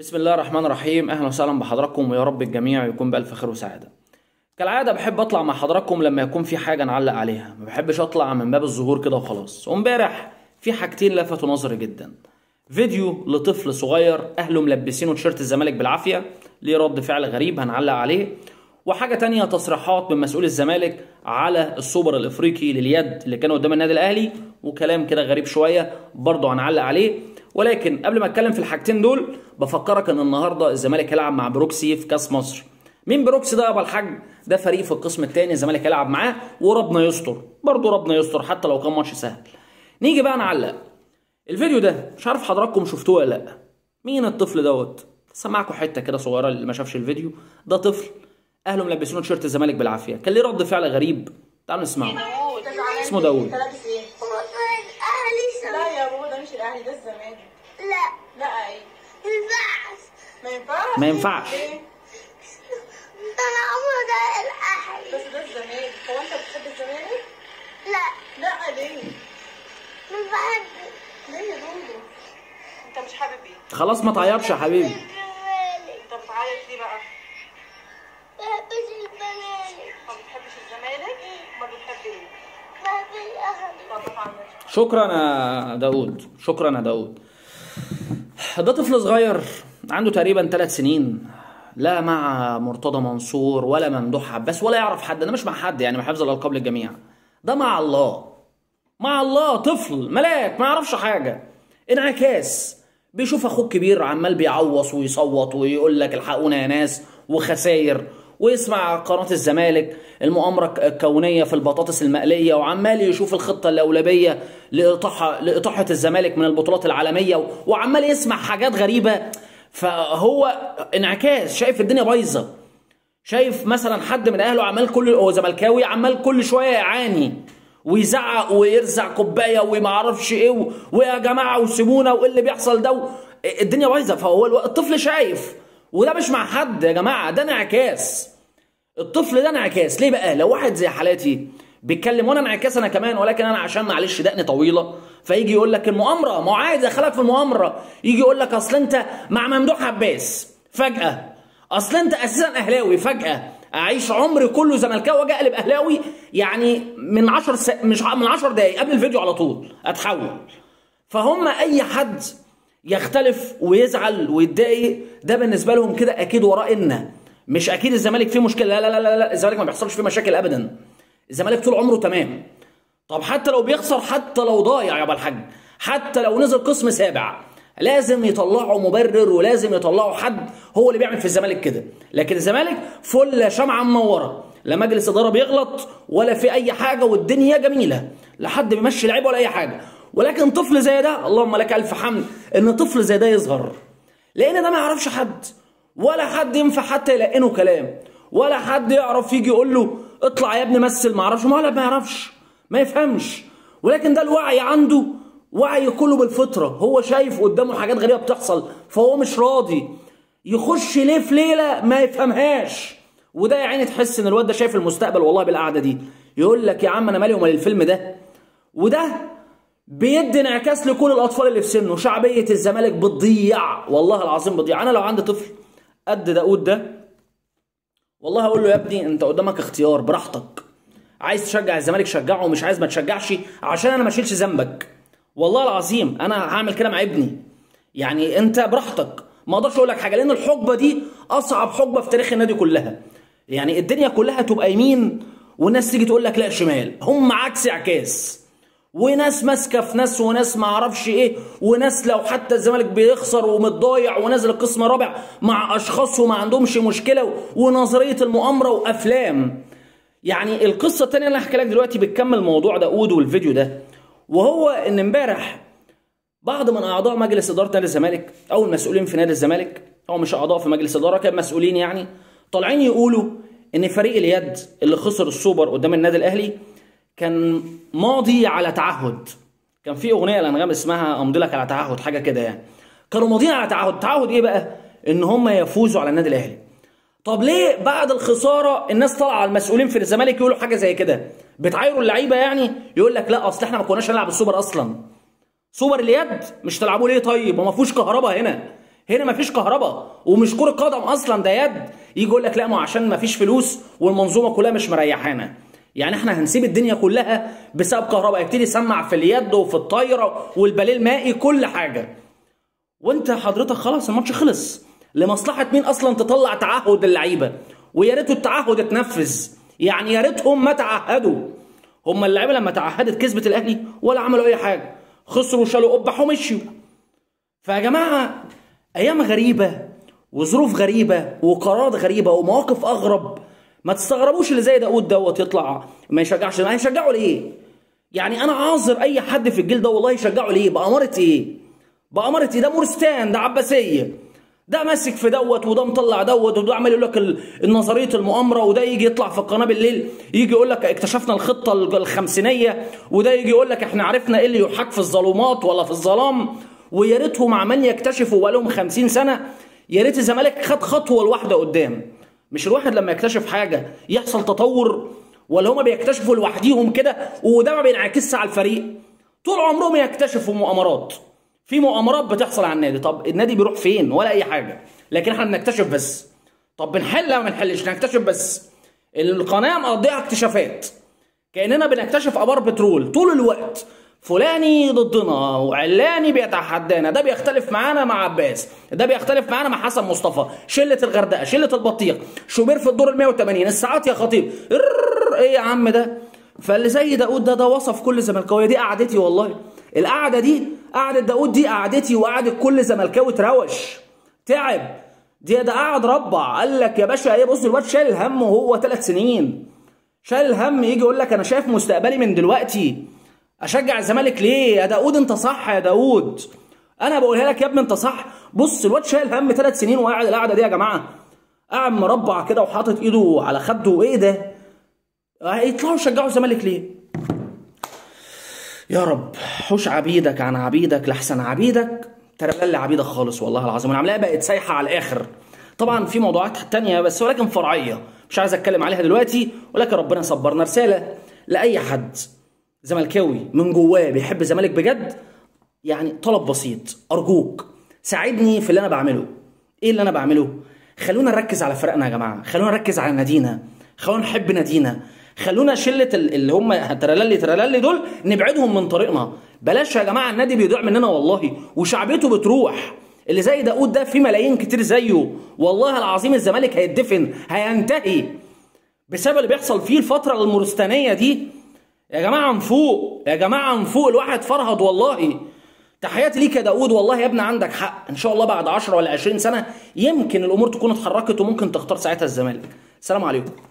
بسم الله الرحمن الرحيم اهلا وسهلا بحضراتكم ويا رب الجميع يكون بالف خير وسعاده كالعاده بحب اطلع مع حضراتكم لما يكون في حاجه نعلق عليها ما بحبش اطلع من باب الظهور كده وخلاص وامبارح في حاجتين لفتوا نظري جدا فيديو لطفل صغير اهله ملبسينه تيشيرت الزمالك بالعافيه ليه رد فعل غريب هنعلق عليه وحاجه تانية تصريحات من مسؤول الزمالك على السوبر الافريقي لليد اللي كان قدام النادي الاهلي وكلام كده غريب شويه برضه هنعلق عليه ولكن قبل ما اتكلم في الحاجتين دول بفكرك ان النهارده الزمالك هيلعب مع بروكسي في كاس مصر مين بروكسي ده يا ابو الحاج ده فريق في القسم الثاني الزمالك هيلعب معاه وربنا يستر برضه ربنا يستر حتى لو كان ماتش سهل نيجي بقى نعلق الفيديو ده مش عارف حضراتكم شفتوه ولا لا مين الطفل دوت سمعكم حته كده صغيره اللي ما شافش الفيديو ده طفل اهله ملبسينه تيشيرت الزمالك بالعافيه كان ليه رد فعل غريب تعالوا نسمعه داوود اسمه داوود. انت لابس ايه؟ هو الاهلي لا يا بابا ده مش الاهلي ده الزمالك لا لا ايه ما ينفعش ما ينفعش ما ينفعش. ليه؟ انا عمري ده الاهلي بس ده الزمالك هو انت بتحب الزمالك؟ لا لا ليه؟ ما بحب ليه يا دودو؟ انت مش حابب ايه؟ خلاص ما تعيطش يا حبيبي الزمالك انت بتعيط ليه بقى؟ ما بحبش الزمالك ما بتحبش الزمالك؟ ما بتحب ايه؟ بحب الاهلي طب اتعمل شكرا يا داود شكرا يا داود ده طفل صغير عنده تقريبا ثلاث سنين لا مع مرتضى منصور ولا ممدوح عباس ولا يعرف حد انا مش مع حد يعني بحفظ الالقاب للجميع ده مع الله مع الله طفل ملاك ما يعرفش حاجه انعكاس بيشوف اخوه الكبير عمال بيعوص ويصوت ويقول لك الحقونا يا ناس وخساير ويسمع قناة الزمالك المؤامرة الكونية في البطاطس المقلية وعمال يشوف الخطة اللولبية لإطاحة لإطاحة الزمالك من البطولات العالمية وعمال يسمع حاجات غريبة فهو انعكاس شايف الدنيا بايظة شايف مثلا حد من اهله عمال كل هو زملكاوي عمال كل شويه يعاني ويزعق ويرزع كوبايه وما اعرفش ايه و- ويا جماعه وسيبونا وايه اللي بيحصل ده و- الدنيا بايظه فهو الو- الطفل شايف وده مش مع حد يا جماعه ده انعكاس الطفل ده انعكاس ليه بقى لو واحد زي حالاتي بيتكلم وانا انعكاس انا كمان ولكن انا عشان معلش دقني طويله فيجي يقول لك المؤامره ما هو عادي دخلك في المؤامره يجي يقول لك اصل انت مع ممدوح عباس فجاه اصل انت اساسا اهلاوي فجاه اعيش عمري كله زملكاوي واجي اقلب اهلاوي يعني من 10 س... مش ع- من 10 دقايق قبل الفيديو على طول اتحول فهم اي حد يختلف ويزعل ويتضايق ده بالنسبه لهم كده اكيد وراه ان مش اكيد الزمالك فيه مشكله لا لا لا لا, لا. الزمالك ما بيحصلش فيه مشاكل ابدا الزمالك طول عمره تمام طب حتى لو بيخسر حتى لو ضايع يا ابو الحاج حتى لو نزل قسم سابع لازم يطلعوا مبرر ولازم يطلعوا حد هو اللي بيعمل في الزمالك كده لكن الزمالك فل شمعة منورة لا مجلس اداره بيغلط ولا في اي حاجه والدنيا جميله لا حد بيمشي لعيبه ولا اي حاجه ولكن طفل زي ده اللهم لك الف حمد ان طفل زي ده يصغر لان ده ما يعرفش حد ولا حد ينفع حتى يلقنه كلام ولا حد يعرف يجي يقول له اطلع يا ابني مثل ما اعرفش ما ولا ما يعرفش ما يفهمش ولكن ده الوعي عنده وعي كله بالفطره هو شايف قدامه حاجات غريبه بتحصل فهو مش راضي يخش ليه في ليله ما يفهمهاش وده يا عيني تحس ان الواد ده شايف المستقبل والله بالقعده دي يقول لك يا عم انا مالي ومال الفيلم ده وده بيدي انعكاس لكل الاطفال اللي في سنه شعبيه الزمالك بتضيع والله العظيم بتضيع انا لو عندي طفل قد داود ده والله اقول له يا ابني انت قدامك اختيار براحتك عايز تشجع الزمالك شجعه ومش عايز ما تشجعش عشان انا ما اشيلش ذنبك والله العظيم انا هعمل كده مع ابني يعني انت براحتك ما اقدرش اقول لك حاجه لان الحقبه دي اصعب حقبه في تاريخ النادي كلها يعني الدنيا كلها تبقى يمين والناس تيجي تقول لك لا شمال هم عكس اعكاس وناس ماسكه في ناس وناس ما اعرفش ايه وناس لو حتى الزمالك بيخسر ومتضايع ونازل القسم الرابع مع اشخاص وما عندهمش مشكله ونظريه المؤامره وافلام يعني القصه الثانيه اللي هحكي لك دلوقتي بتكمل موضوع داوود والفيديو ده وهو ان امبارح بعض من اعضاء مجلس اداره نادي الزمالك او المسؤولين في نادي الزمالك او مش اعضاء في مجلس اداره كان مسؤولين يعني طالعين يقولوا ان فريق اليد اللي خسر السوبر قدام النادي الاهلي كان ماضي على تعهد كان في اغنيه الانغام اسمها امضي لك على تعهد حاجه كده يعني كانوا ماضيين على تعهد تعهد ايه بقى ان هم يفوزوا على النادي الاهلي طب ليه بعد الخساره الناس طالعه على المسؤولين في الزمالك يقولوا حاجه زي كده بتعايروا اللعيبه يعني يقول لك لا اصل احنا ما كناش هنلعب السوبر اصلا سوبر اليد مش تلعبوا ليه طيب وما فيهوش كهرباء هنا هنا مفيش كهرباء ومش كرة قدم اصلا ده يد يجي يقول لك لا ما عشان مفيش فلوس والمنظومه كلها مش مريحانا يعني احنا هنسيب الدنيا كلها بسبب كهرباء يبتدي يسمع في اليد وفي الطايره والباليه المائي كل حاجه وانت حضرتك خلاص الماتش خلص لمصلحه مين اصلا تطلع تعهد اللعيبه ويا ريته التعهد اتنفذ يعني يا ريتهم ما تعهدوا هم اللعيبه لما تعهدت كسبت الاهلي ولا عملوا اي حاجه خسروا شالوا قبح ومشيوا فيا جماعه ايام غريبه وظروف غريبه وقرارات غريبه ومواقف اغرب ما تستغربوش اللي زي داود دوت يطلع ما يشجعش ما يشجعوا ليه يعني انا عاذر اي حد في الجيل ده والله يشجعه ليه بأمارة ايه بأمارة ايه ده مورستان ده عباسيه ده ماسك في دوت وده مطلع دوت وده عمال يقول لك ال- النظريه المؤامره وده يجي يطلع في القناه بالليل يجي يقول لك اكتشفنا الخطه ال- الخمسينيه وده يجي يقول لك احنا عرفنا ايه اللي يحاك في الظلمات ولا في الظلام ويا ريتهم عمال يكتشفوا بقالهم 50 سنه يا ريت الزمالك خد خطوه لواحده قدام مش الواحد لما يكتشف حاجه يحصل تطور ولا هما بيكتشفوا لوحديهم كده وده ما بينعكسش على الفريق طول عمرهم يكتشفوا مؤامرات في مؤامرات بتحصل على النادي طب النادي بيروح فين ولا اي حاجه لكن احنا بنكتشف بس طب بنحل ولا ما بنحلش نكتشف بس القناه مقضيها اكتشافات كاننا بنكتشف ابار بترول طول الوقت فلاني ضدنا وعلاني بيتحدانا ده بيختلف معانا مع عباس ده بيختلف معانا مع حسن مصطفى شله الغردقه شله البطيخ شوبير في الدور ال 180 الساعات يا خطيب رررر، ايه يا عم ده فاللي زي داود ده ده وصف كل زملكاويه دي قعدتي والله القعده دي قعده داود دي قعدتي وقعده كل زملكاوي تروش تعب دي ده قعد ربع قال لك يا باشا ايه بص الواد شايل الهم وهو ثلاث سنين شايل الهم يجي يقول لك انا شايف مستقبلي من دلوقتي اشجع الزمالك ليه يا داود انت صح يا داود انا بقولها لك يا ابني انت صح بص الواد شايل هم ثلاث سنين وقاعد القعده دي يا جماعه قاعد مربع كده وحاطط ايده على خده ايه ده هيطلعوا يشجعوا الزمالك ليه يا رب حوش عبيدك عن عبيدك لحسن عبيدك ترلل عبيدك خالص والله العظيم العمليه بقت سايحه على الاخر طبعا في موضوعات تانية بس ولكن فرعيه مش عايز اتكلم عليها دلوقتي ولكن ربنا صبرنا رساله لاي حد زملكاوي من جواه بيحب الزمالك بجد يعني طلب بسيط ارجوك ساعدني في اللي انا بعمله ايه اللي انا بعمله خلونا نركز على فرقنا يا جماعه خلونا نركز على نادينا خلونا نحب نادينا خلونا شله ال- اللي هم ترللي ترللي دول نبعدهم من طريقنا بلاش يا جماعه النادي بيضيع مننا والله وشعبيته بتروح اللي زي داود ده في ملايين كتير زيه والله العظيم الزمالك هيتدفن هينتهي بسبب اللي بيحصل فيه الفتره المورستانيه دي يا جماعه نفوق يا جماعه نفوق الواحد فرهد والله تحياتي ليك يا داود والله يا ابني عندك حق ان شاء الله بعد 10 ولا 20 سنه يمكن الامور تكون اتحركت وممكن تختار ساعتها الزمالك السلام عليكم